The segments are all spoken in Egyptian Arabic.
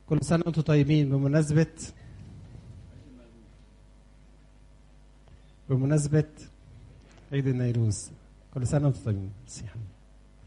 كل سنة وانتم طيبين بمناسبة بمناسبة عيد النيروز كل سنة وانتم طيبين ميرسي يا حبيبي.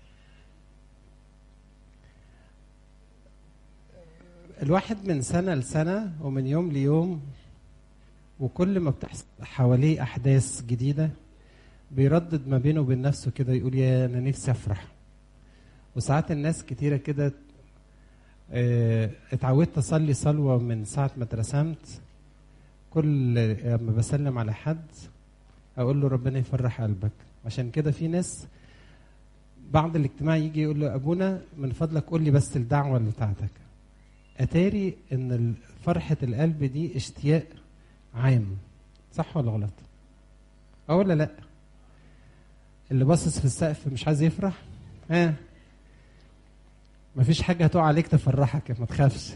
الواحد من سنة لسنة ومن يوم ليوم وكل ما بتحصل حواليه أحداث جديدة بيردد ما بينه وبين نفسه كده يقول يا أنا نفسي أفرح وساعات الناس كتيرة كده آه، اتعودت أصلي صلوة من ساعة ما اترسمت كل لما بسلم على حد أقول له ربنا يفرح قلبك عشان كده في ناس بعد الاجتماع يجي يقول له أبونا من فضلك قول لي بس الدعوة اللي بتاعتك اتاري ان ال- فرحه القلب دي اشتياق عام صح ولا غلط اه ولا لا اللي باصص في السقف مش عايز يفرح ها مفيش حاجه هتقع عليك تفرحك ما تخافش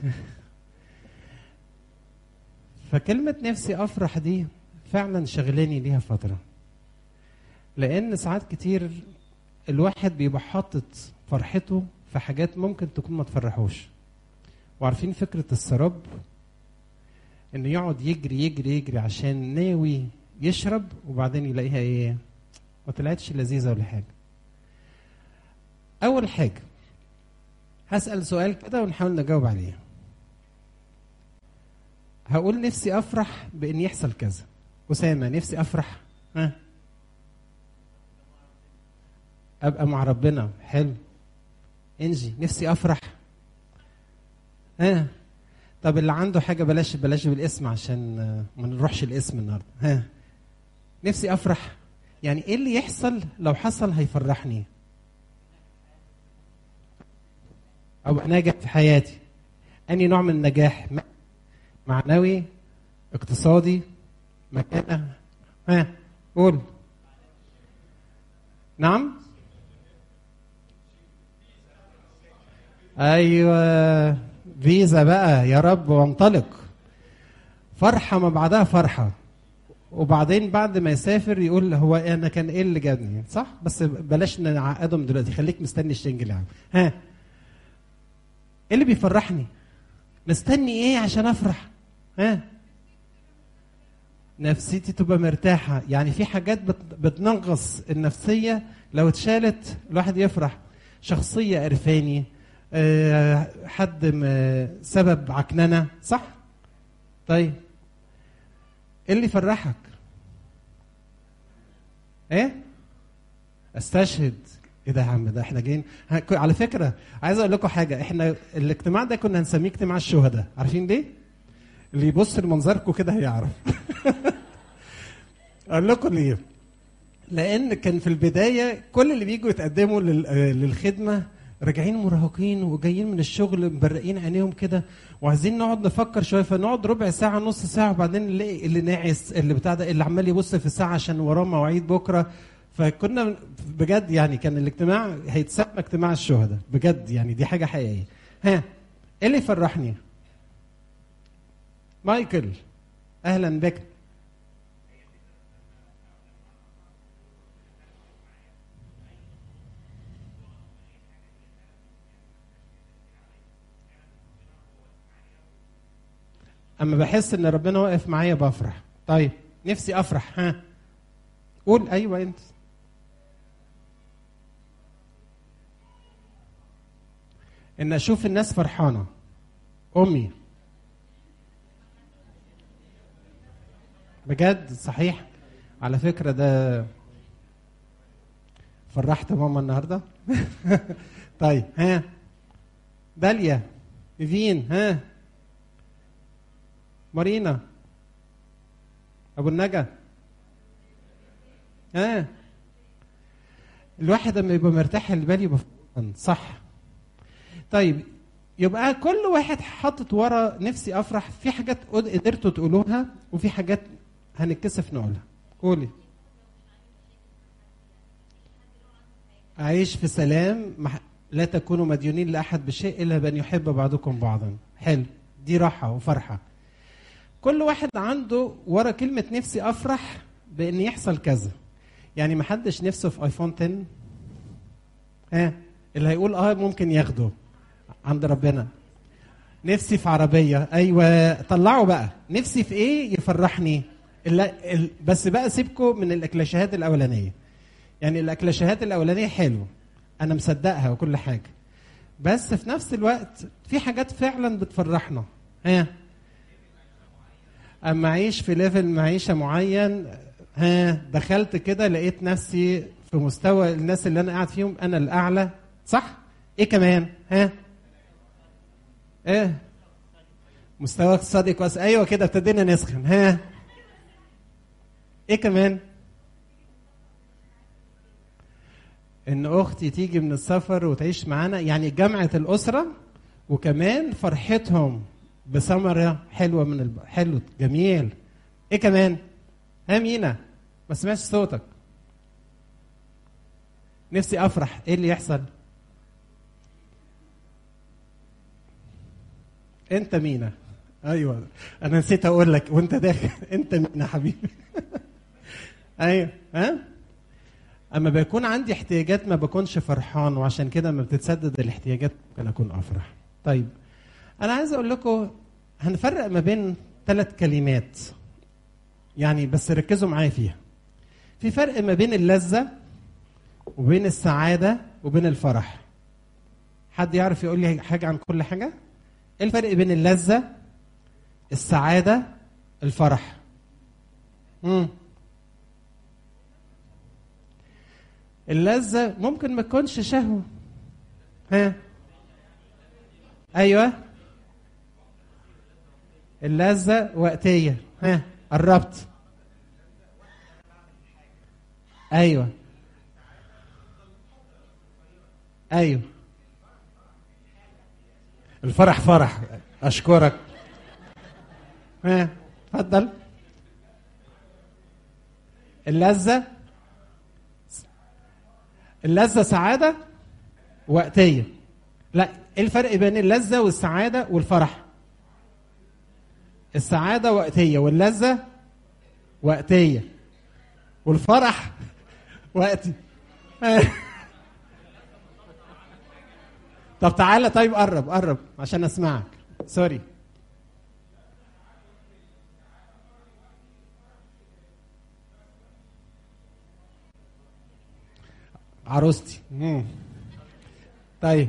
فكلمه نفسي افرح دي فعلا شغلاني ليها فتره لان ساعات كتير الواحد بيبقى حاطط فرحته في حاجات ممكن تكون ما تفرحوش وعارفين فكرة السراب انه يقعد يجري يجري يجري عشان ناوي يشرب وبعدين يلاقيها ايه ما طلعتش لذيذة ولا حاجة اول حاجة هسأل سؤال كده ونحاول نجاوب عليه هقول نفسي افرح بان يحصل كذا اسامة نفسي افرح ها ابقى مع ربنا حلو انجي نفسي افرح ها طب اللي عنده حاجة بلاش بلاش بالاسم عشان آه، ما نروحش الاسم النهارده ها نفسي افرح يعني ايه اللي يحصل لو حصل هيفرحني ابقى ناجح في حياتي اني نوع من النجاح م- معنوي اقتصادي مكانه ها قول نعم ايوه فيزا بقى يا رب وانطلق فرحه ما بعدها فرحه وبعدين بعد ما يسافر يقول هو انا كان ايه اللي جابني صح بس بلاش نعقدهم دلوقتي خليك مستني الشنجل يا عم ها ايه اللي بيفرحني مستني ايه عشان افرح ها نفسيتي تبقى مرتاحة يعني في حاجات بت- بتنغص النفسية لو اتشالت الواحد يفرح شخصية قرفاني آه، حد م- سبب عكننة صح طيب ايه اللي يفرحك ايه استشهد ايه ده يا عم ده احنا جايين ها- ك- على فكره عايز اقول لكم حاجه احنا الاجتماع ده كنا هنسميه اجتماع الشهداء عارفين ليه اللي يبص لمنظركم كده هيعرف اقول لكم ليه لان كان في البدايه كل اللي بيجوا يتقدموا لل- آه، للخدمه راجعين مراهقين وجايين من الشغل مبرقين عينيهم كده وعايزين نقعد نفكر شويه فنقعد ربع ساعه نص ساعه وبعدين نلاقي اللي ناعس اللي بتاع ده اللي عمال يبص في الساعه عشان وراه مواعيد بكره فكنا بجد يعني كان الاجتماع هيتسمى اجتماع الشهداء بجد يعني دي حاجه حقيقيه ها ايه اللي يفرحني مايكل اهلا بك اما بحس ان ربنا واقف معايا بفرح طيب نفسي افرح ها قول ايوه انت ان اشوف الناس فرحانه امي بجد صحيح على فكره ده فرحت ماما النهارده طيب ها داليا نيفين ها مارينا ابو النجا ها الواحد لما يبقى مرتاح البال يبقى فرحان. صح طيب يبقى كل واحد حاطط ورا نفسي افرح في حاجات قد- قدرتوا تقولوها وفي حاجات هنتكسف نقولها قولي أعيش في سلام مح... لا تكونوا مديونين لأحد بشيء إلا بأن يحب بعضكم بعضا حلو دي راحة وفرحة كل واحد عنده ورا كلمة نفسي أفرح بأن يحصل كذا يعني ما حدش نفسه في ايفون 10 ها اللي هيقول اه ممكن ياخده عند ربنا نفسي في عربيه ايوه طلعوا بقى نفسي في ايه يفرحني ال... ال... بس بقى سيبكم من الاكلاشيهات الاولانيه يعني الاكلاشيهات الاولانيه حلو انا مصدقها وكل حاجه بس في نفس الوقت في حاجات فعلا بتفرحنا ها اما اعيش في ليفل معيشه معين ها دخلت كده لقيت نفسي في مستوى الناس اللي انا قاعد فيهم انا الاعلى صح ايه كمان ها ايه مستوى اقتصادي كويس ايوه كده ابتدينا نسخن ها ايه كمان ان اختي تيجي من السفر وتعيش معانا يعني جمعه الاسره وكمان فرحتهم بثمره حلوه من الب... حلو جميل ايه كمان ها مينا ما سمعتش صوتك نفسي افرح ايه اللي يحصل انت مينا ايوه انا نسيت اقول لك وانت داخل انت مينا حبيبي ايوه ها اما بيكون عندي احتياجات ما بكونش فرحان وعشان كده لما بتتسدد الاحتياجات ممكن اكون افرح طيب انا عايز اقول لكم هنفرق ما بين ثلاث كلمات يعني بس ركزوا معايا فيها في فرق ما بين اللذة وبين السعادة وبين الفرح حد يعرف يقول لي حاجة عن كل حاجة ايه الفرق بين اللذة السعادة الفرح مم. اللذة ممكن ما تكونش شهوة ها ايوه اللذة وقتية ها قربت ايوه ايوه الفرح فرح اشكرك ها اتفضل اللذة اللذة سعادة وقتية لا ايه الفرق بين اللذة والسعادة والفرح السعادة وقتية واللذة وقتية والفرح وقتي طب تعالى طيب قرب قرب عشان اسمعك سوري عروستي مم. طيب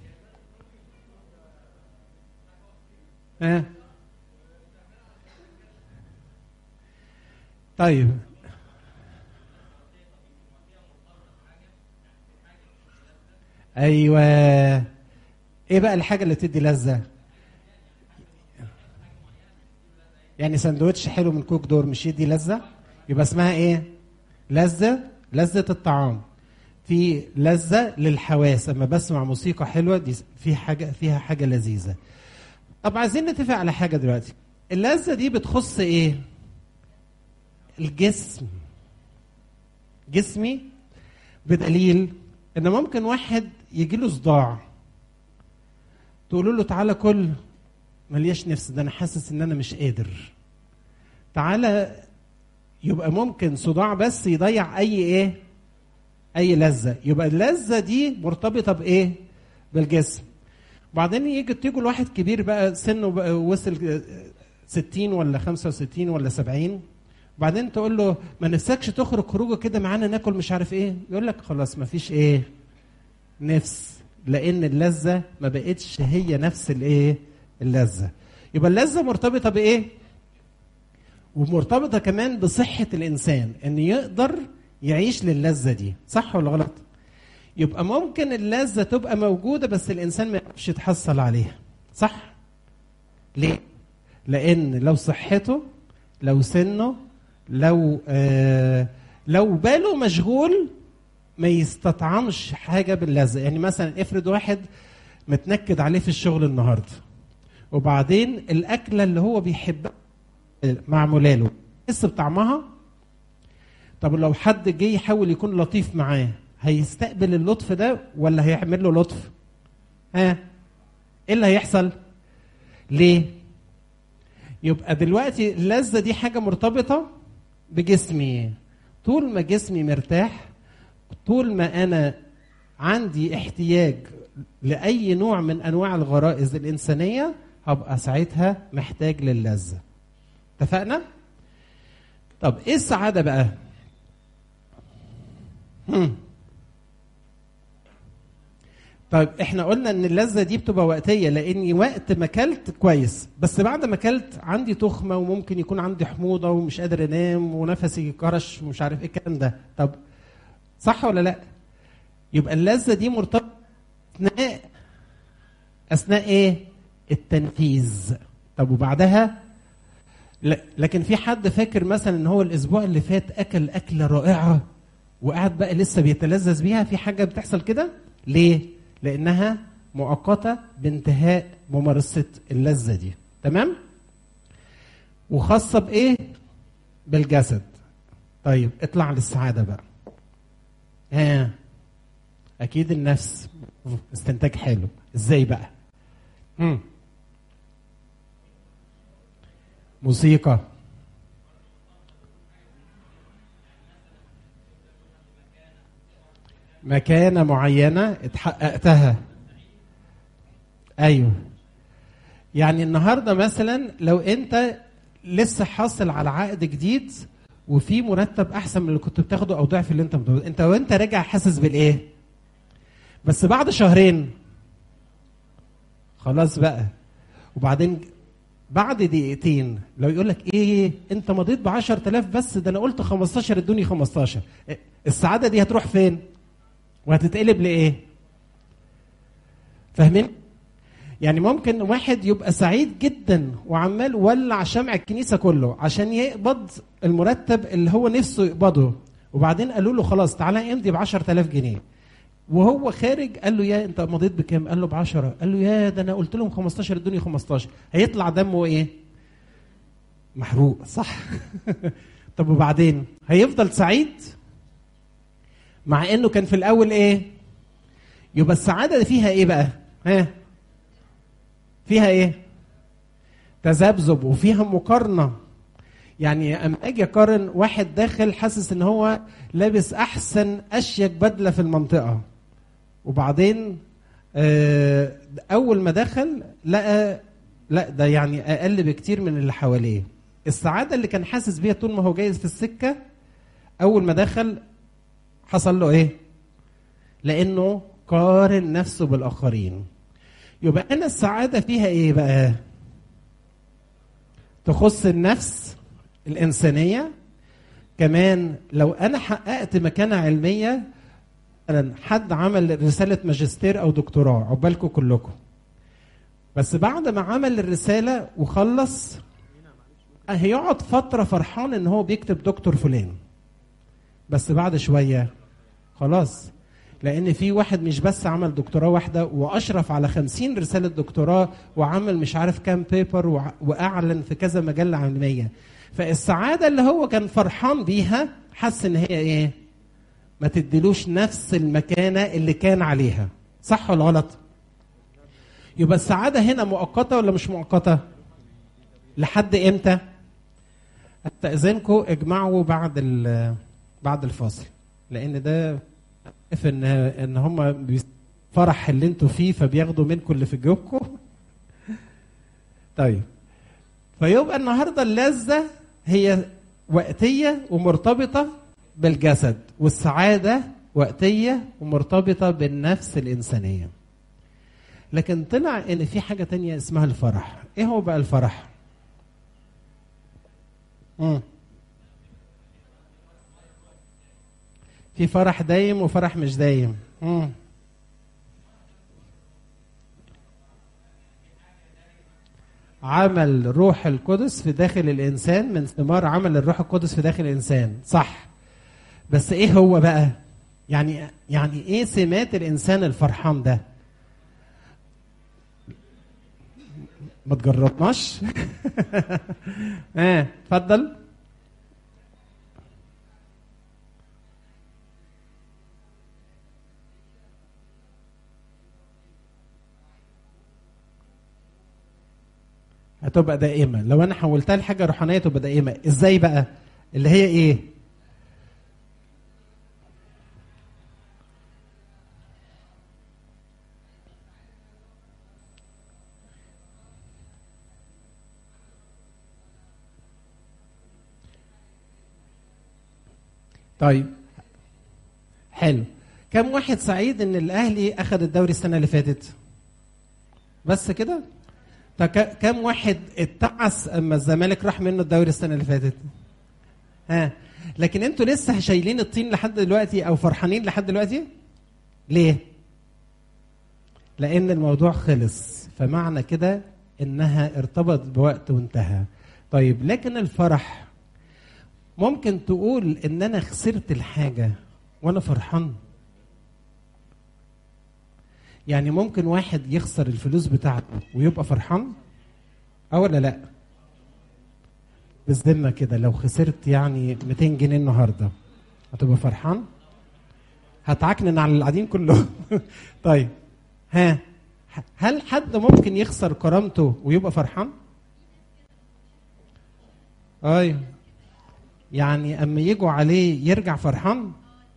ها طيب ايوه ايه بقى الحاجه اللي تدي لذه يعني سندوتش حلو من كوك دور مش يدي لذه يبقى اسمها ايه لذه لذه الطعام في لذه للحواس اما بسمع موسيقى حلوه دي في حاجه فيها حاجه لذيذه طب عايزين نتفق على حاجه دلوقتي اللذه دي بتخص ايه الجسم جسمي بدليل ان ممكن واحد يجي له صداع تقولوا له تعالى كل ملياش نفس ده انا حاسس ان انا مش قادر تعالى يبقى ممكن صداع بس يضيع اي ايه اي لذه يبقى اللذه دي مرتبطه بايه بالجسم بعدين يجي تيجوا لواحد كبير بقى سنه بقى وصل 60 ولا 65 ولا 70 بعدين تقول له ما نفسكش تخرج خروجه كده معانا ناكل مش عارف ايه يقول لك خلاص ما فيش ايه نفس لان اللذه ما بقتش هي نفس الايه اللذه يبقى اللذه مرتبطه بايه ومرتبطه كمان بصحه الانسان ان يقدر يعيش للذه دي صح ولا غلط يبقى ممكن اللذه تبقى موجوده بس الانسان ما يعرفش يتحصل عليها صح ليه لان لو صحته لو سنه لو آه لو باله مشغول ما يستطعمش حاجه باللذه يعني مثلا افرض واحد متنكد عليه في الشغل النهارده وبعدين الاكله اللي هو بيحبها معموله له يحس بطعمها طب لو حد جه يحاول يكون لطيف معاه هيستقبل اللطف ده ولا هيعمل له لطف ها ايه اللي هيحصل ليه يبقى دلوقتي اللذه دي حاجه مرتبطه بجسمي طول ما جسمي مرتاح طول ما انا عندي احتياج لاي نوع من انواع الغرائز الانسانيه هبقى ساعتها محتاج للذة اتفقنا طب ايه السعادة بقى هم. طيب احنا قلنا ان اللذة دي بتبقى وقتية لاني وقت ما اكلت كويس بس بعد ما اكلت عندي تخمة وممكن يكون عندي حموضة ومش قادر انام ونفسي كرش ومش عارف ايه الكلام ده طب صح ولا لا يبقى اللذة دي مرتبطة اثناء اثناء ايه التنفيذ طب وبعدها لا لكن في حد فاكر مثلا ان هو الاسبوع اللي فات اكل اكله رائعه وقاعد بقى لسه بيتلذذ بيها في حاجه بتحصل كده ليه لانها مؤقته بانتهاء ممارسه اللذه دي تمام وخاصه بايه بالجسد طيب اطلع للسعاده بقى ها اكيد النفس استنتاج حلو ازاي بقى مم. موسيقى مكانة معينة اتحققتها ايوه يعني النهارده مثلا لو انت لسه حاصل على عقد جديد وفي مرتب احسن من اللي كنت بتاخده او ضعف اللي انت بتاخده انت وانت راجع حاسس بالايه بس بعد شهرين خلاص بقى وبعدين بعد دقيقتين لو يقول لك ايه انت مضيت ب 10000 بس ده انا قلت 15 ادوني 15 السعاده دي هتروح فين وهتتقلب لايه فاهمين يعني ممكن واحد يبقى سعيد جدا وعمال ولع شمع الكنيسه كله عشان يقبض المرتب اللي هو نفسه يقبضه وبعدين قالوا له خلاص تعالى امضي ب 10000 جنيه وهو خارج قال له يا انت مضيت بكام؟ قال له ب 10 قال له يا ده انا قلت لهم 15 ادوني 15 هيطلع دمه ايه؟ محروق صح طب وبعدين هيفضل سعيد مع انه كان في الاول ايه؟ يبقى السعاده دي فيها ايه بقى؟ ها؟ فيها ايه؟ تذبذب وفيها مقارنه يعني اما اجي اقارن واحد داخل حاسس ان هو لابس احسن اشيك بدله في المنطقه وبعدين آه، اول ما دخل لقى لا ده يعني اقل بكتير من اللي حواليه السعاده اللي كان حاسس بيها طول ما هو جايز في السكه اول ما دخل حصل له ايه لانه قارن نفسه بالاخرين يبقى انا السعاده فيها ايه بقى تخص النفس الانسانيه كمان لو انا حققت مكانه علميه مثلا حد عمل رساله ماجستير او دكتوراه عقبالكم كلكم بس بعد ما عمل الرساله وخلص هيقعد فتره فرحان ان هو بيكتب دكتور فلان بس بعد شويه خلاص لان في واحد مش بس عمل دكتوراه واحده واشرف على خمسين رساله دكتوراه وعمل مش عارف كام بيبر وع- واعلن في كذا مجله علميه فالسعاده اللي هو كان فرحان بيها حس ان هي ايه ما تديلوش نفس المكانه اللي كان عليها صح ولا غلط يبقى السعاده هنا مؤقته ولا مش مؤقته لحد امتى استاذنكم اجمعوا بعد ال- بعد الفاصل لان ده عارف ان ان هم فرح اللي انتوا فيه فبياخدوا منكم اللي في جيوبكم طيب فيبقى النهارده اللذه هي وقتيه ومرتبطه بالجسد والسعاده وقتيه ومرتبطه بالنفس الانسانيه لكن طلع ان في حاجه تانية اسمها الفرح ايه هو بقى الفرح مم. في فرح دايم وفرح مش دايم مم. عمل روح القدس في داخل الانسان من ثمار عمل الروح القدس في داخل الانسان صح بس ايه هو بقى يعني يعني ايه سمات الانسان الفرحان ده ما تجربناش اه اتفضل هتبقى دائمة لو انا حولتها لحاجة روحانية تبقى دائمة ازاي بقى اللي هي ايه طيب حلو كم واحد سعيد ان الاهلي اخذ الدوري السنه اللي فاتت بس كده طب ك- كم واحد اتعس اما الزمالك راح منه الدوري السنه اللي فاتت ها لكن انتوا لسه شايلين الطين لحد دلوقتي او فرحانين لحد دلوقتي ليه لان الموضوع خلص فمعنى كده انها ارتبط بوقت وانتهى طيب لكن الفرح ممكن تقول ان انا خسرت الحاجه وانا فرحان يعني ممكن واحد يخسر الفلوس بتاعته ويبقى فرحان اه ولا لا بالذمه كده لو خسرت يعني 200 جنيه النهارده هتبقى فرحان هتعكنن على اللي قاعدين كلهم طيب ها هل حد ممكن يخسر كرامته ويبقى فرحان ايوه يعني اما يجوا عليه يرجع فرحان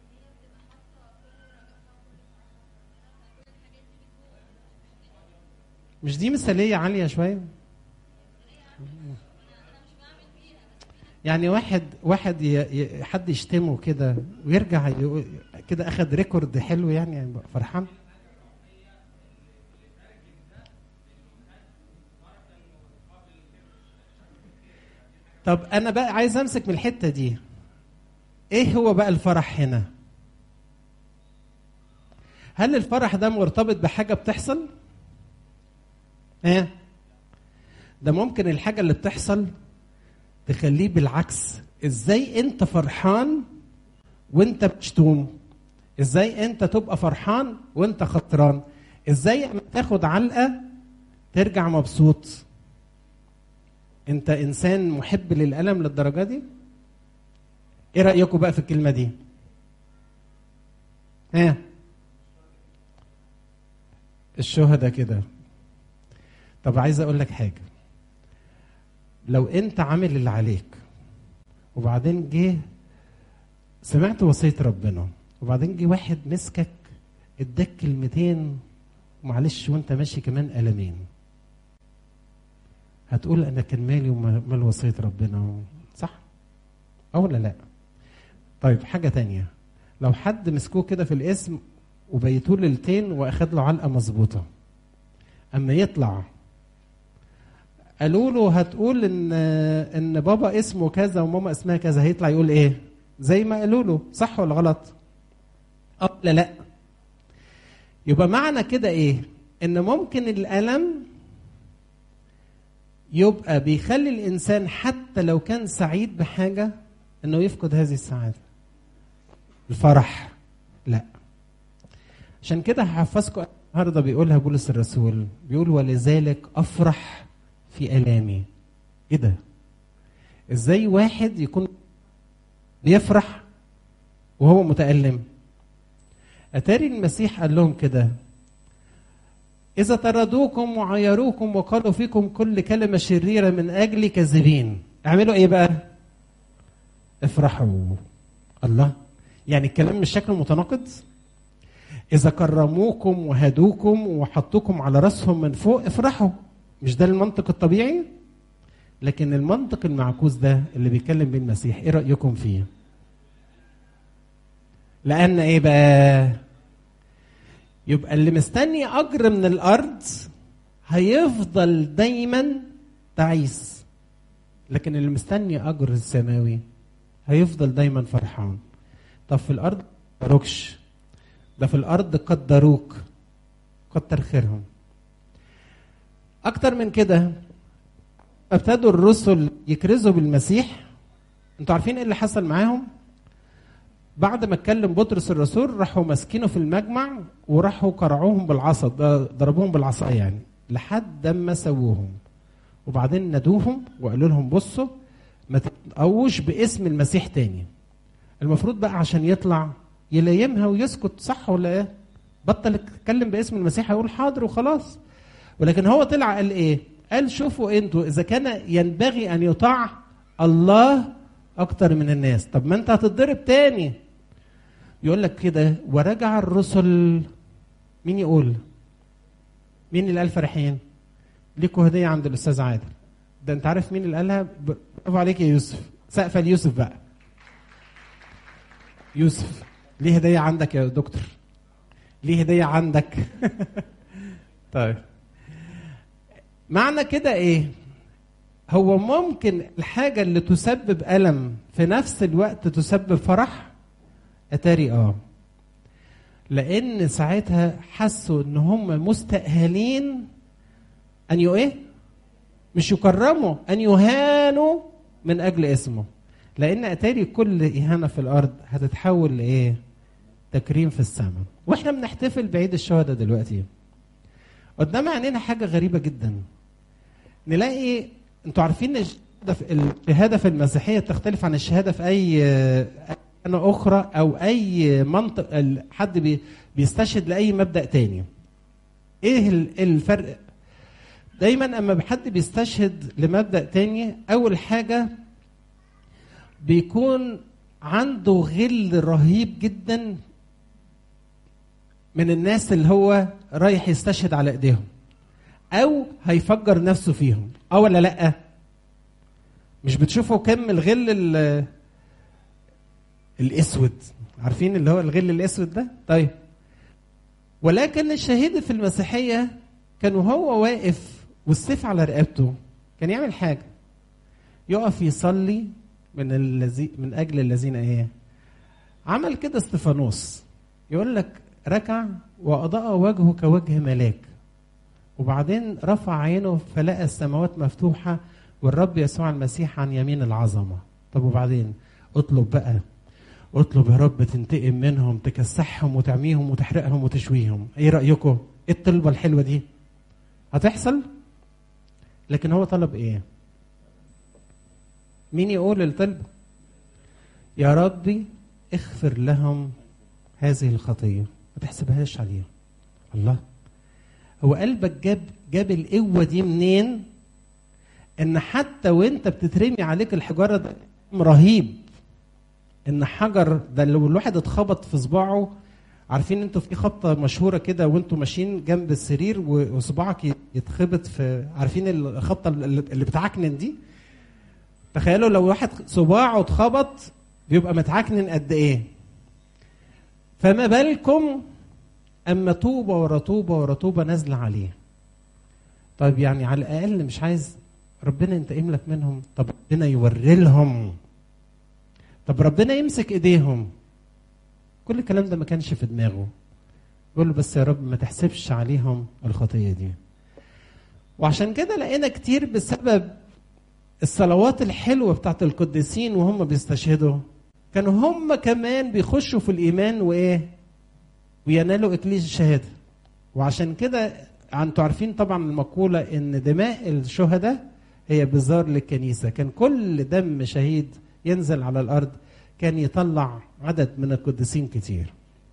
مش دي مثالية عالية شوية يعني واحد واحد ي... ي... حد يشتمه كده ويرجع يقول كده اخد ريكورد حلو يعني, يعني يبقى فرحان طب انا بقى عايز امسك من الحته دي ايه هو بقى الفرح هنا هل الفرح ده مرتبط بحاجه بتحصل ايه ده ممكن الحاجه اللي بتحصل تخليه بالعكس ازاي انت فرحان وانت مشتوم ازاي انت تبقى فرحان وانت خطران ازاي اما تاخد علقه ترجع مبسوط انت انسان محب للالم للدرجه دي ايه رايكم بقى في الكلمه دي ها الشهداء كده طب عايز اقول لك حاجه لو انت عامل اللي عليك وبعدين جه سمعت وصيه ربنا وبعدين جه واحد مسكك اداك كلمتين ومعلش وانت ماشي كمان قلمين هتقول انا كان مالي ومال وصيه ربنا صح او ولا لا طيب حاجه تانية لو حد مسكوه كده في الاسم وبيتوه ليلتين واخد له علقه مظبوطه اما يطلع قالوا له هتقول ان ان بابا اسمه كذا وماما اسمها كذا هيطلع يقول ايه زي ما قالوا له صح ولا غلط اه لا لا يبقى معنى كده ايه ان ممكن الالم يبقى بيخلي الانسان حتى لو كان سعيد بحاجه انه يفقد هذه السعاده الفرح لا عشان كده هحفظكم النهارده بيقولها بولس الرسول بيقول ولذلك افرح في الامي ايه ده ازاي واحد يكون بيفرح وهو متالم اتاري المسيح قال لهم كده إذا طردوكم وعيروكم وقالوا فيكم كل كلمة شريرة من أجل كاذبين اعملوا إيه بقى؟ افرحوا الله يعني الكلام مش شكله متناقض؟ إذا كرموكم وهدوكم وحطوكم على رأسهم من فوق افرحوا مش ده المنطق الطبيعي؟ لكن المنطق المعكوس ده اللي بيتكلم بيه المسيح إيه رأيكم فيه؟ لأن إيه بقى؟ يبقى اللي مستني اجر من الارض هيفضل دايما تعيس لكن اللي مستني اجر السماوي هيفضل دايما فرحان طب في الارض قدروكش ده في الارض قدروك كتر خيرهم اكتر من كده ابتدوا الرسل يكرزوا بالمسيح انتوا عارفين ايه اللي حصل معاهم بعد ما اتكلم بطرس الرسول راحوا ماسكينه في المجمع وراحوا قرعوهم بالعصا ضربوهم بالعصا يعني لحد ما سووهم وبعدين نادوهم وقالوا لهم بصوا ما تتقوش باسم المسيح تاني المفروض بقى عشان يطلع يلايمها ويسكت صح ولا ايه بطل يتكلم باسم المسيح هيقول حاضر وخلاص ولكن هو طلع قال ايه قال شوفوا انتوا اذا كان ينبغي ان يطاع الله اكتر من الناس طب ما انت هتتضرب تاني يقول لك كده ورجع الرسل مين يقول مين اللي قال فرحين ليكوا هديه عند الاستاذ عادل ده انت عارف مين اللي قالها برافو عليك يا يوسف سقف ليوسف بقى يوسف ليه هديه عندك يا دكتور ليه هديه عندك طيب معنى كده ايه هو ممكن الحاجه اللي تسبب الم في نفس الوقت تسبب فرح اتاري اه لان ساعتها حسوا ان هم مستاهلين ان يو ايه مش يكرموا ان يهانوا من اجل اسمه لان اتاري كل اهانه في الارض هتتحول لايه تكريم في السماء واحنا بنحتفل بعيد الشهداء دلوقتي قدام عينينا حاجه غريبه جدا نلاقي انتوا عارفين الشهاده في المسيحيه تختلف عن الشهاده في اي أنا أخرى أو أي منطق حد بيستشهد لأي مبدأ تاني إيه الفرق دايما أما حد بيستشهد لمبدأ تاني أول حاجة بيكون عنده غل رهيب جدا من الناس اللي هو رايح يستشهد على ايديهم او هيفجر نفسه فيهم اه ولا لا مش بتشوفوا كم الغل الاسود عارفين اللي هو الغل الاسود ده طيب ولكن الشهيد في المسيحيه كان وهو واقف والسيف على رقبته كان يعمل حاجه يقف يصلي من الذي من اجل الذين ايه عمل كده استفانوس يقول لك ركع واضاء وجهه كوجه ملاك وبعدين رفع عينه فلقى السماوات مفتوحه والرب يسوع المسيح عن يمين العظمه طب وبعدين اطلب بقى اطلب يا رب تنتقم منهم تكسحهم وتعميهم وتحرقهم وتشويهم ايه رايكم ايه الطلبه الحلوه دي هتحصل لكن هو طلب ايه مين يقول الطلب يا ربي اغفر لهم هذه الخطيه ما تحسبهاش عليهم الله هو قلبك جاب جاب القوه دي منين ان حتى وانت بتترمي عليك الحجاره ده رهيب ان حجر ده لو الواحد اتخبط في صباعه عارفين انتوا في خبطه مشهوره كده وانتوا ماشيين جنب السرير وصباعك يتخبط في عارفين الخبطه اللي بتعكنن دي تخيلوا لو واحد صباعه اتخبط بيبقى متعكنن قد ايه فما بالكم اما طوبه ورا طوبه ورا طوبه نازله عليه طيب يعني على الاقل مش عايز ربنا ينتقم لك منهم طب ربنا يوري لهم طب ربنا يمسك ايديهم كل الكلام ده ما كانش في دماغه يقول له بس يا رب ما تحسبش عليهم الخطيه دي وعشان كده لقينا كتير بسبب الصلوات الحلوه بتاعت القديسين وهم بيستشهدوا كانوا هم كمان بيخشوا في الايمان وايه وينالوا اكليل الشهاده وعشان كده انتوا عارفين طبعا المقوله ان دماء الشهداء هي بزار للكنيسه كان كل دم شهيد ينزل على الارض كان يطلع عدد من القديسين كتير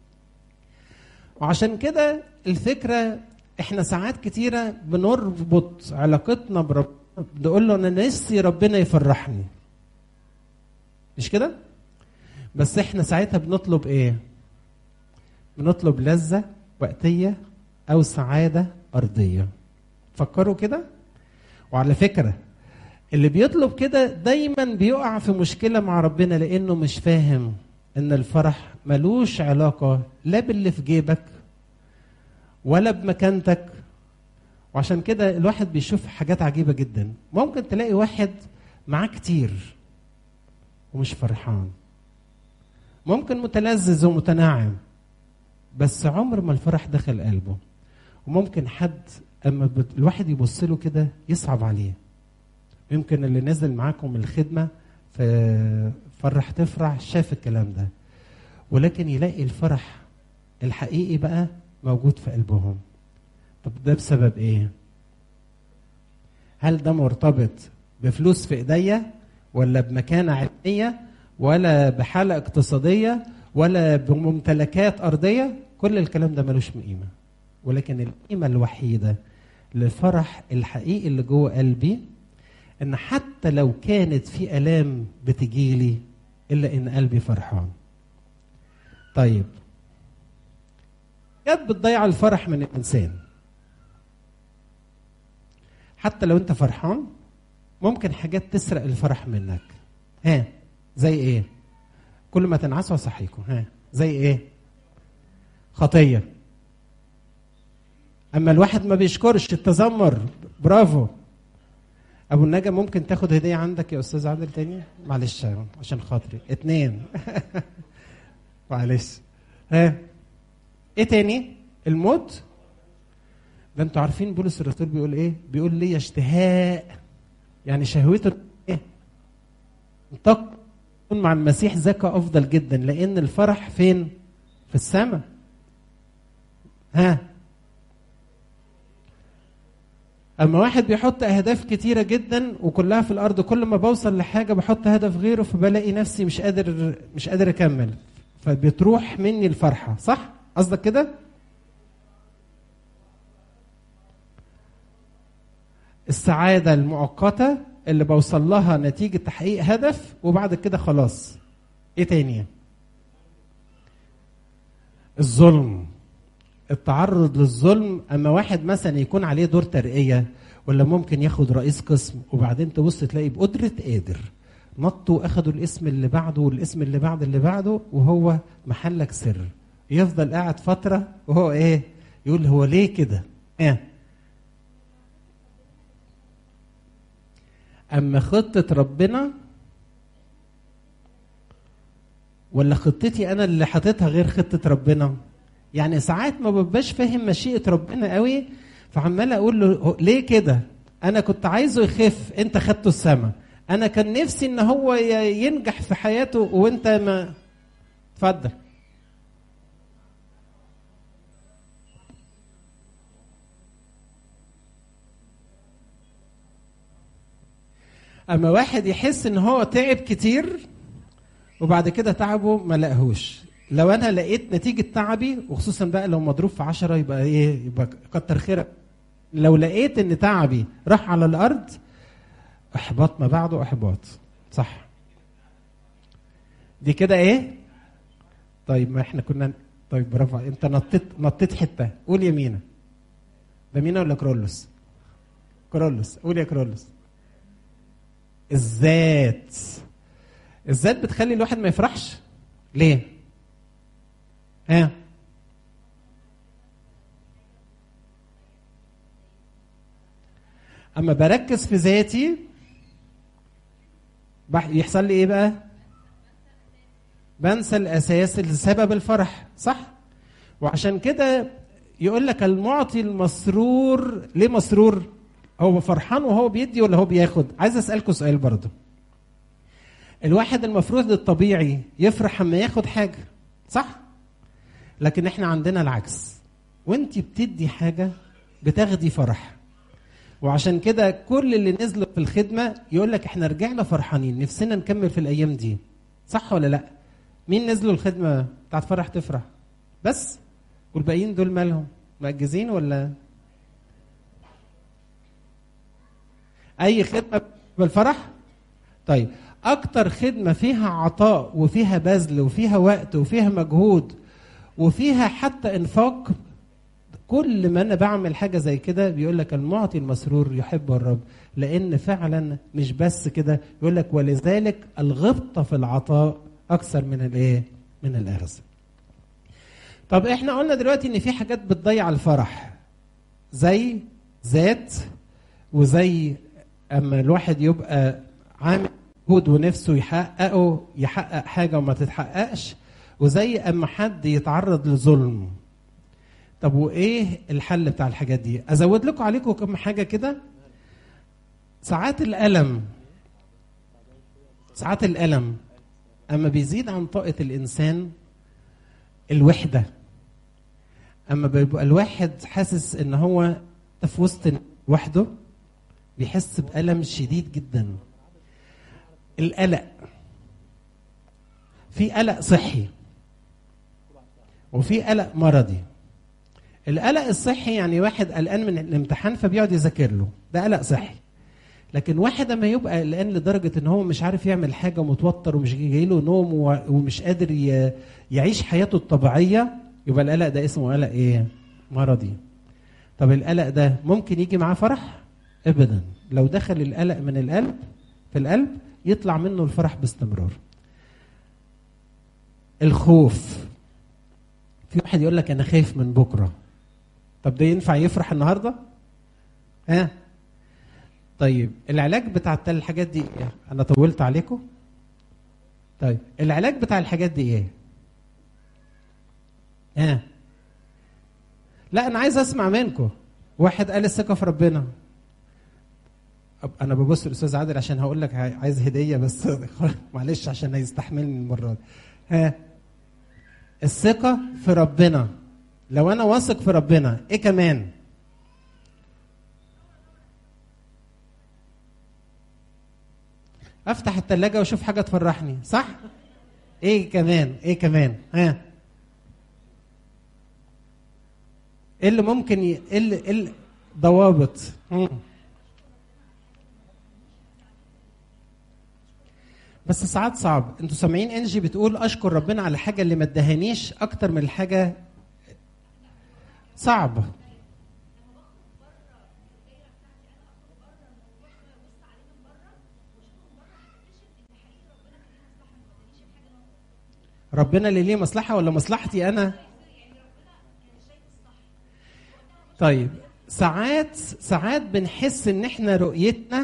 وعشان كده الفكره احنا ساعات كتيره بنربط علاقتنا بربنا نقول له انا نفسي ربنا يفرحني مش كده بس احنا ساعتها بنطلب ايه بنطلب لذه وقتيه او سعاده ارضيه فكروا كده وعلى فكره اللي بيطلب كده دايما بيقع في مشكله مع ربنا لانه مش فاهم ان الفرح ملوش علاقه لا باللي في جيبك ولا بمكانتك وعشان كده الواحد بيشوف حاجات عجيبه جدا ممكن تلاقي واحد معاه كتير ومش فرحان ممكن متلذذ ومتناعم بس عمر ما الفرح دخل قلبه وممكن حد اما الواحد يبص له كده يصعب عليه يمكن اللي نزل معاكم الخدمة في فرح تفرح شاف الكلام ده ولكن يلاقي الفرح الحقيقي بقى موجود في قلبهم طب ده بسبب ايه هل ده مرتبط بفلوس في ايديا ولا بمكانة علمية ولا بحالة اقتصادية ولا بممتلكات أرضية كل الكلام ده ملوش قيمة ولكن القيمة الوحيدة للفرح الحقيقي اللي جوه قلبي ان حتى لو كانت في الام بتجيلي الا ان قلبي فرحان طيب جت بتضيع الفرح من الانسان حتى لو انت فرحان ممكن حاجات تسرق الفرح منك ها زي ايه كل ما تنعسوا اصحيكم ها زي ايه خطيه اما الواحد ما بيشكرش التذمر برافو ابو النجا ممكن تاخد هديه عندك يا استاذ عادل تاني معلش عشان خاطري اتنين معلش ها ايه تاني الموت ده انتوا عارفين بولس الرسول بيقول ايه بيقول لي اشتهاء يعني شهوته ايه تكون مع المسيح ذاك افضل جدا لان الفرح فين في السماء ها اما واحد بيحط اهداف كتيره جدا وكلها في الارض كل ما بوصل لحاجه بحط هدف غيره فبلاقي نفسي مش قادر مش قادر اكمل فبتروح مني الفرحه صح قصدك كده السعاده المؤقته اللي بوصل لها نتيجه تحقيق هدف وبعد كده خلاص ايه تاني الظلم التعرض للظلم اما واحد مثلا يكون عليه دور ترقيه ولا ممكن ياخد رئيس قسم وبعدين تبص تلاقي بقدره قادر نطوا واخدوا الاسم اللي بعده والاسم اللي بعد اللي بعده وهو محلك سر يفضل قاعد فتره وهو ايه يقول هو ليه كده ايه اما خطه ربنا ولا خطتي انا اللي حاططها غير خطه ربنا يعني ساعات ما ببقاش فاهم مشيئه ربنا قوي فعمال اقول له ليه كده انا كنت عايزه يخف انت خدته السما انا كان نفسي ان هو ينجح في حياته وانت ما اتفضل اما واحد يحس ان هو تعب كتير وبعد كده تعبه ما لقاهوش لو انا لقيت نتيجه تعبي وخصوصا بقى لو مضروب في عشرة يبقى ايه يبقى كتر خيرك لو لقيت ان تعبي راح على الارض احباط ما بعده احباط صح دي كده ايه طيب ما احنا كنا طيب برافو انت نطيت نطيت حته قول يمينه ده مينا ولا كرولوس كرولوس قول يا كرولوس الذات الذات بتخلي الواحد ما يفرحش ليه ها اما بركز في ذاتي يحصل لي ايه بقى بنسى الاساس لسبب الفرح صح وعشان كده يقول لك المعطي المسرور ليه مسرور هو فرحان وهو بيدي ولا هو بياخد عايز اسالكم سؤال برضه الواحد المفروض الطبيعي يفرح اما ياخد حاجه صح لكن احنا عندنا العكس وانت بتدي حاجه بتاخدي فرح وعشان كده كل اللي نزلوا في الخدمه يقول لك احنا رجعنا فرحانين نفسنا نكمل في الايام دي صح ولا لا مين نزلوا الخدمه بتاعت فرح تفرح بس والباقيين دول مالهم مأجزين ولا اي خدمه بالفرح طيب اكتر خدمه فيها عطاء وفيها بذل وفيها وقت وفيها مجهود وفيها حتى انفاق كل ما انا بعمل حاجه زي كده بيقول لك المعطي المسرور يحب الرب لان فعلا مش بس كده يقول لك ولذلك الغبطه في العطاء اكثر من الايه من الاخذ طب احنا قلنا دلوقتي ان في حاجات بتضيع الفرح زي ذات وزي اما الواحد يبقى عامل مجهود ونفسه يحققه يحقق حاجه وما تتحققش وزي اما حد يتعرض لظلم طب وايه الحل بتاع الحاجات دي ازود لكم عليكم كم حاجه كده ساعات الالم ساعات الالم اما بيزيد عن طاقه الانسان الوحده اما بيبقى الواحد حاسس ان هو في وسط وحده بيحس بألم شديد جدا القلق في قلق صحي وفي قلق مرضي القلق الصحي يعني واحد قلقان من الامتحان فبيقعد يذاكر له ده قلق صحي لكن واحد اما يبقى قلقان لدرجه ان هو مش عارف يعمل حاجه متوتر ومش جاي له نوم ومش قادر يعيش حياته الطبيعيه يبقى القلق ده اسمه قلق ايه مرضي طب القلق ده ممكن يجي معاه فرح ابدا لو دخل القلق من القلب في القلب يطلع منه الفرح باستمرار الخوف في واحد يقول لك انا خايف من بكره طب ده ينفع يفرح النهارده ها طيب العلاج بتاع التل- الحاجات دي ايه انا طولت عليكم طيب العلاج بتاع الحاجات دي ايه ها لا انا عايز اسمع منكم واحد قال الثقه في ربنا أب- انا ببص للاستاذ عادل عشان هقول لك عاي- عايز هديه بس معلش عشان هيستحملني المره دي ها الثقه في ربنا لو انا واثق في ربنا ايه كمان افتح التلاجة واشوف حاجه تفرحني صح ايه كمان ايه كمان ها ايه اللي ممكن ي... ايه اللي... إيه اللي... ضوابط مم. بس ساعات صعب انتوا سامعين انجي بتقول اشكر ربنا على الحاجه اللي ما ادهانيش اكتر من الحاجه صعبه ربنا اللي ليه مصلحه ولا مصلحتي انا طيب ساعات ساعات بنحس ان احنا رؤيتنا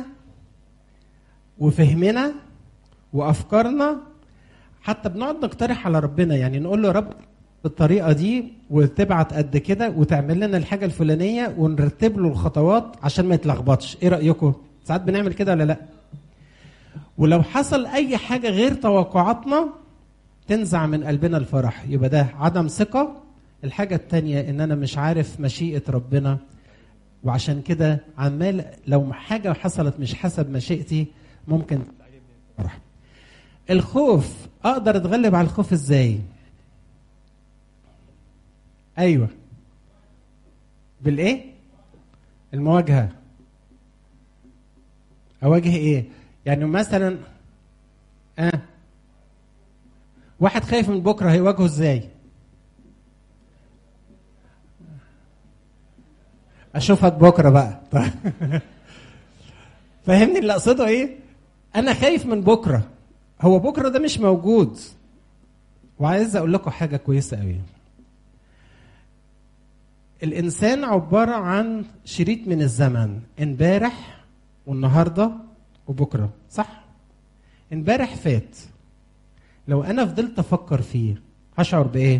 وفهمنا وافكارنا حتى بنقعد نقترح على ربنا يعني نقول له يا رب بالطريقه دي وتبعت قد كده وتعمل لنا الحاجه الفلانيه ونرتب له الخطوات عشان ما يتلخبطش ايه رايكم ساعات بنعمل كده ولا لا ولو حصل اي حاجه غير توقعاتنا تنزع من قلبنا الفرح يبقى ده عدم ثقه الحاجه التانية ان انا مش عارف مشيئه ربنا وعشان كده عمال لو حاجه حصلت مش حسب مشيئتي ممكن فرح الخوف اقدر اتغلب على الخوف ازاي ايوه بالايه المواجهه اواجه ايه يعني مثلا اه واحد خايف من بكره هيواجهه ازاي اشوفك بكره بقى فاهمني اللي اقصده ايه انا خايف من بكره هو بكره ده مش موجود وعايز اقول لكم حاجه كويسه قوي الانسان عباره عن شريط من الزمن امبارح والنهارده وبكره صح امبارح فات لو انا فضلت افكر فيه هشعر بايه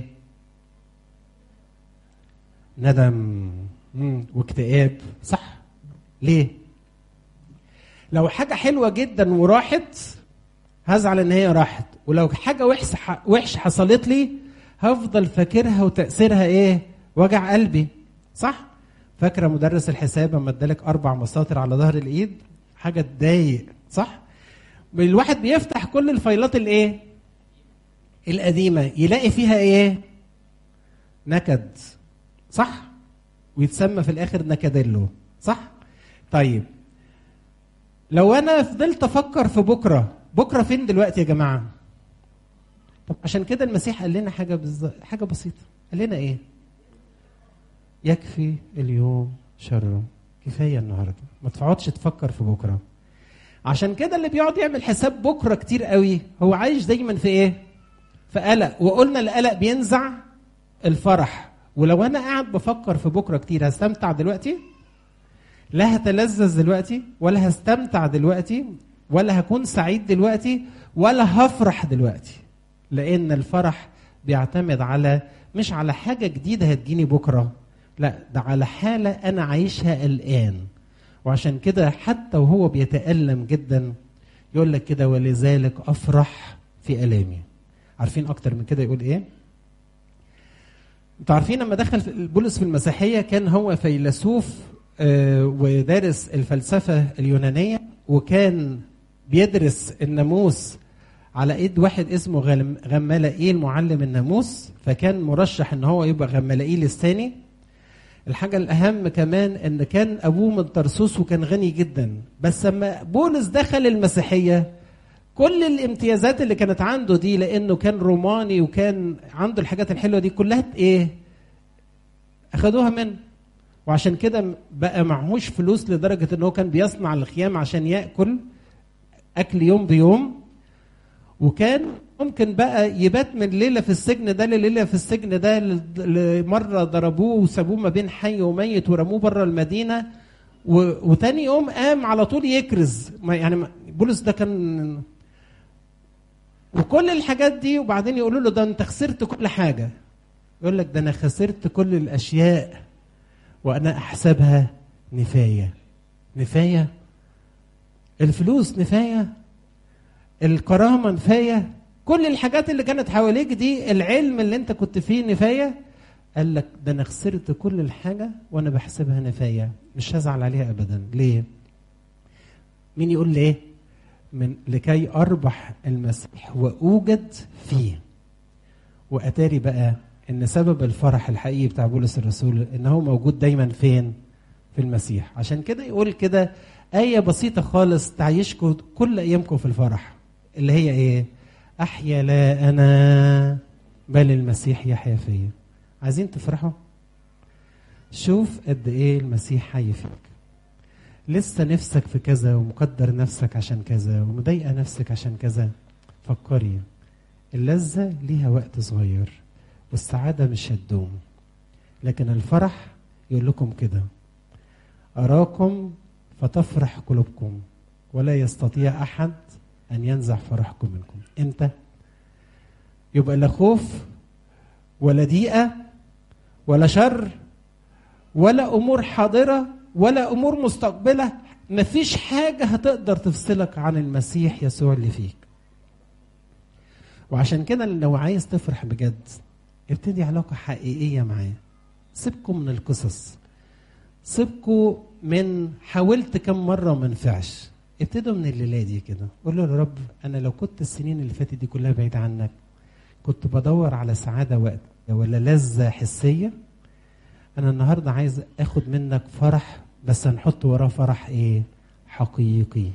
ندم مم. واكتئاب صح ليه لو حاجه حلوه جدا وراحت هزعل ان هي راحت ولو حاجه وحش وحش حصلت لي هفضل فاكرها وتاثيرها ايه وجع قلبي صح فاكره مدرس الحساب لما ادالك اربع مساطر على ظهر الايد حاجه تضايق صح الواحد بيفتح كل الفايلات الايه القديمه يلاقي فيها ايه نكد صح ويتسمى في الاخر نكديلو صح طيب لو انا فضلت افكر في بكره بكره فين دلوقتي يا جماعه طب عشان كده المسيح قال لنا حاجه بز... حاجه بسيطه قال لنا ايه يكفي اليوم شره كفايه النهارده ما تقعدش تفكر في بكره عشان كده اللي بيقعد يعمل حساب بكره كتير قوي هو عايش دايما في ايه في قلق وقلنا القلق بينزع الفرح ولو انا قاعد بفكر في بكره كتير هستمتع دلوقتي لا هتلذذ دلوقتي ولا هستمتع دلوقتي ولا هكون سعيد دلوقتي ولا هفرح دلوقتي لان الفرح بيعتمد على مش على حاجه جديده هتجيني بكره لا ده على حاله انا عايشها الان وعشان كده حتى وهو بيتالم جدا يقول لك كده ولذلك افرح في الامي عارفين اكتر من كده يقول ايه انتوا عارفين لما دخل بولس في المسيحيه كان هو فيلسوف آه ودارس الفلسفه اليونانيه وكان بيدرس الناموس على ايد واحد اسمه غمالائيل معلم الناموس فكان مرشح ان هو يبقى غمالائيل الثاني الحاجة الأهم كمان إن كان أبوه من طرسوس وكان غني جدا بس لما بولس دخل المسيحية كل الامتيازات اللي كانت عنده دي لأنه كان روماني وكان عنده الحاجات الحلوة دي كلها إيه؟ أخدوها منه وعشان كده بقى معهوش فلوس لدرجة إن هو كان بيصنع الخيام عشان يأكل أكل يوم بيوم وكان ممكن بقى يبات من ليله في السجن ده لليله في السجن ده ل- مره ضربوه وسابوه ما بين حي وميت ورموه بره المدينه و... وتاني يوم قام على طول يكرز ما يعني ما- بولس ده كان وكل الحاجات دي وبعدين يقولوا له ده انت خسرت كل حاجه يقول لك ده انا خسرت كل الاشياء وانا احسبها نفايه نفايه الفلوس نفايه الكرامه نفايه كل الحاجات اللي كانت حواليك دي العلم اللي انت كنت فيه نفايه قال لك ده انا خسرت كل الحاجه وانا بحسبها نفايه مش هزعل عليها ابدا ليه مين يقول لي ايه من لكي اربح المسيح واوجد فيه واتاري بقى ان سبب الفرح الحقيقي بتاع بولس الرسول ان هو موجود دايما فين في المسيح عشان كده يقول كده آية بسيطة خالص تعيشكم كل أيامكم في الفرح اللي هي إيه؟ أحيا لا أنا بل المسيح يحيا فيا. عايزين تفرحوا؟ شوف قد إيه المسيح حي فيك. لسه نفسك في كذا ومقدر نفسك عشان كذا ومضايقة نفسك عشان كذا. فكري اللذة ليها وقت صغير والسعادة مش هتدوم. لكن الفرح يقول لكم كده أراكم فتفرح قلوبكم ولا يستطيع أحد أن ينزع فرحكم منكم إمتى؟ يبقى لا خوف ولا ضيقة ولا شر ولا أمور حاضرة ولا أمور مستقبلة مفيش حاجة هتقدر تفصلك عن المسيح يسوع اللي فيك وعشان كده لو عايز تفرح بجد ابتدي علاقة حقيقية معاه سيبكم من القصص سيبكوا من حاولت كم مره وما نفعش ابتدوا من الليله دي كده قول له يا رب انا لو كنت السنين اللي فاتت دي كلها بعيد عنك كنت بدور على سعاده وقت ولا لذه حسيه انا النهارده عايز اخد منك فرح بس هنحط وراه فرح ايه حقيقي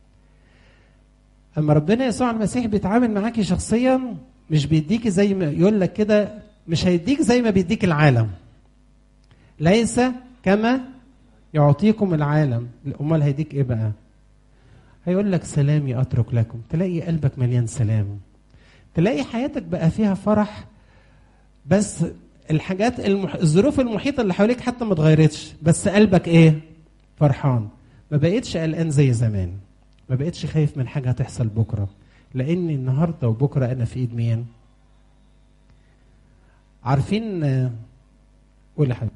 اما ربنا يسوع المسيح بيتعامل معاكي شخصيا مش بيديكي زي ما يقول لك كده مش هيديك زي ما بيديك العالم ليس كما يعطيكم العالم امال هيديك ايه بقى هيقول لك سلامي اترك لكم تلاقي قلبك مليان سلام تلاقي حياتك بقى فيها فرح بس الحاجات المح... الظروف المحيطه اللي حواليك حتى ما اتغيرتش بس قلبك ايه فرحان ما بقيتش قلقان زي زمان ما بقيتش خايف من حاجه هتحصل بكره لان النهارده وبكره انا في ايد مين عارفين آه، قول يا حبيبي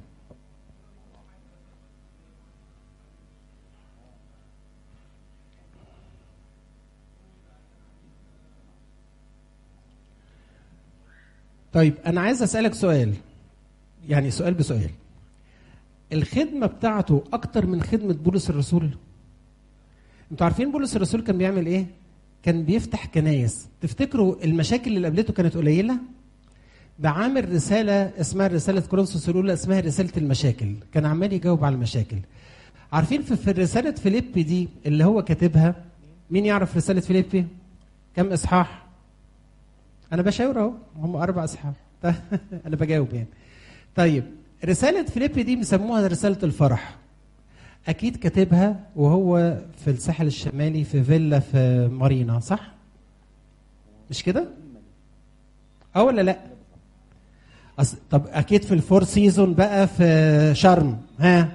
طيب انا عايز اسالك سؤال يعني سؤال بسؤال الخدمه بتاعته اكتر من خدمه بولس الرسول انتوا عارفين بولس الرسول كان بيعمل ايه كان بيفتح كنايس تفتكروا المشاكل اللي قابلته كانت قليله ده عامل رساله اسمها رساله كورنثوس الاولى اسمها رساله المشاكل كان عمال يجاوب على المشاكل عارفين في, في رساله فيليبي دي اللي هو كاتبها مين يعرف رساله فيليبي كم اصحاح انا بشاور اهو هم اربع اصحاب انا بجاوب يعني طيب رساله فيليبي دي بيسموها رساله الفرح اكيد كاتبها وهو في الساحل الشمالي في فيلا في مارينا صح مش كده اه ولا لا أص... طب اكيد في الفور سيزون بقى في شرم ها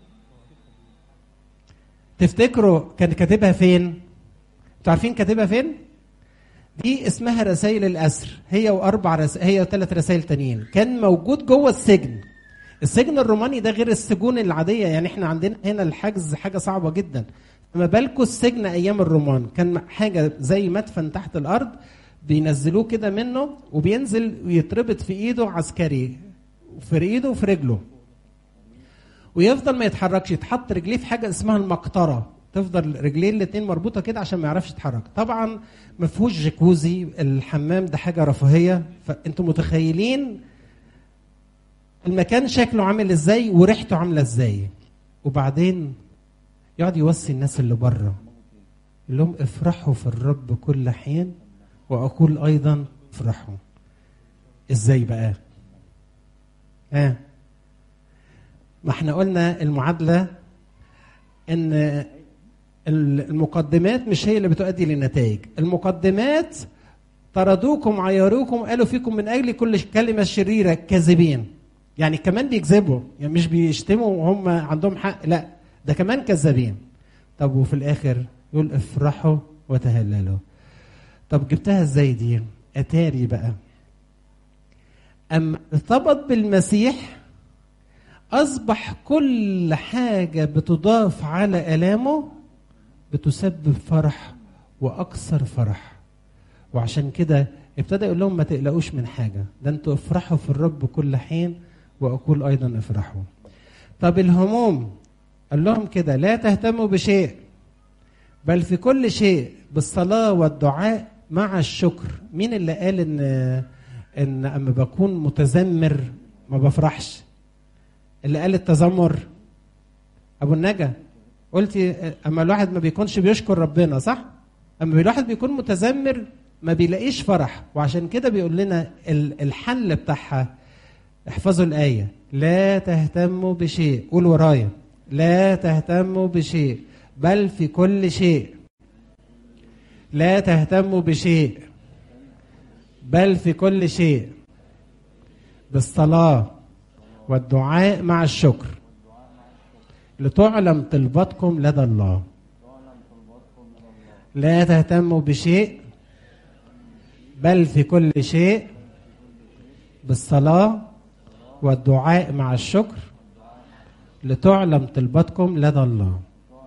تفتكروا كان كاتبها فين انتوا عارفين كاتبها فين دي اسمها رسائل الاسر هي واربع رس... هي وثلاث رسائل تانيين كان موجود جوه السجن السجن الروماني ده غير السجون العاديه يعني احنا عندنا هنا الحجز حاجه صعبه جدا فما بالكم السجن ايام الرومان كان حاجه زي مدفن تحت الارض بينزلوه كده منه وبينزل ويتربط في ايده عسكري في ايده وفي رجله ويفضل ما يتحركش يتحط رجليه في حاجه اسمها المقطره تفضل رجليه الاتنين مربوطه كده عشان ما يعرفش يتحرك طبعا ما فيهوش جاكوزي الحمام ده حاجه رفاهيه فانتم متخيلين المكان شكله عامل ازاي وريحته عامله ازاي وبعدين يقعد يوصي الناس اللي بره يقول لهم افرحوا في الرب كل حين واقول ايضا افرحوا ازاي بقى ها آه. ما احنا قلنا المعادله ان المقدمات مش هي اللي بتؤدي للنتائج المقدمات طردوكم عيروكم قالوا فيكم من اجل كل كلمه شريره كاذبين يعني كمان بيكذبوا يعني مش بيشتموا وهم عندهم حق لا ده كمان كذابين طب وفي الاخر يقول افرحوا وتهللوا طب جبتها ازاي دي اتاري بقى اما ارتبط بالمسيح اصبح كل حاجه بتضاف على الامه بتسبب فرح واكثر فرح وعشان كده ابتدى يقول لهم ما تقلقوش من حاجه ده انتوا افرحوا في الرب كل حين واقول ايضا افرحوا طب الهموم قال لهم كده لا تهتموا بشيء بل في كل شيء بالصلاه والدعاء مع الشكر مين اللي قال ان ان اما بكون متذمر ما بفرحش اللي قال التذمر ابو النجا قلتي اما الواحد ما بيكونش بيشكر ربنا صح اما الواحد بيكون متذمر ما بيلاقيش فرح وعشان كده بيقول لنا الحل بتاعها احفظوا الآية لا تهتموا بشيء قول ورايا لا تهتموا بشيء بل في كل شيء لا تهتموا بشيء بل في كل شيء بالصلاة والدعاء مع الشكر لتعلم طلباتكم لدى الله لا تهتموا بشيء بل في كل شيء بالصلاة والدعاء مع الشكر لتعلم طلباتكم لدى الله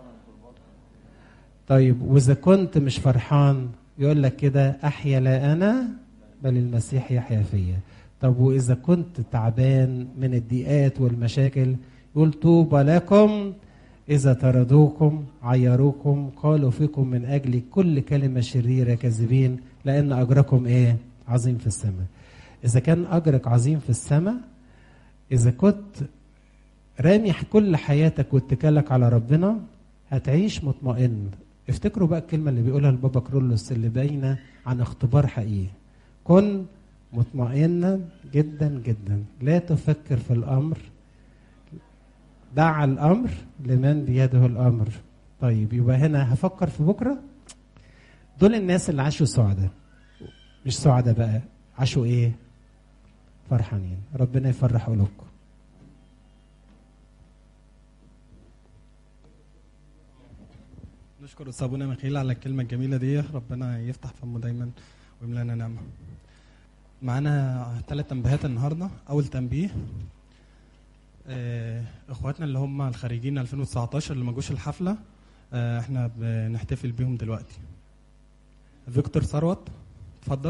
طيب وإذا كنت مش فرحان يقول لك كده أحيا لا أنا بل المسيح يحيا فيا طب وإذا كنت تعبان من الضيقات والمشاكل يقول طوبى لكم إذا طردوكم عيروكم قالوا فيكم من أجل كل كلمة شريرة كاذبين لأن أجركم إيه؟ عظيم في السماء. إذا كان أجرك عظيم في السماء إذا كنت رامي كل حياتك واتكالك على ربنا هتعيش مطمئن. افتكروا بقى الكلمة اللي بيقولها البابا كرولوس اللي باينة عن اختبار حقيقي. كن مطمئنا جدا جدا لا تفكر في الأمر دع الامر لمن بيده الامر طيب يبقى هنا هفكر في بكره دول الناس اللي عاشوا سعداء مش سعداء بقى عاشوا ايه فرحانين ربنا يفرح قلوبكم نشكر استاذ ابونا ميخائيل على الكلمه الجميله دي ربنا يفتح فمه دايما ويملانا نعمه معانا ثلاث تنبيهات النهارده اول تنبيه آه، اخواتنا اللي هم الخارجين 2019 اللي ما جوش الحفله آه، احنا بنحتفل بيهم دلوقتي فيكتور ثروت اتفضل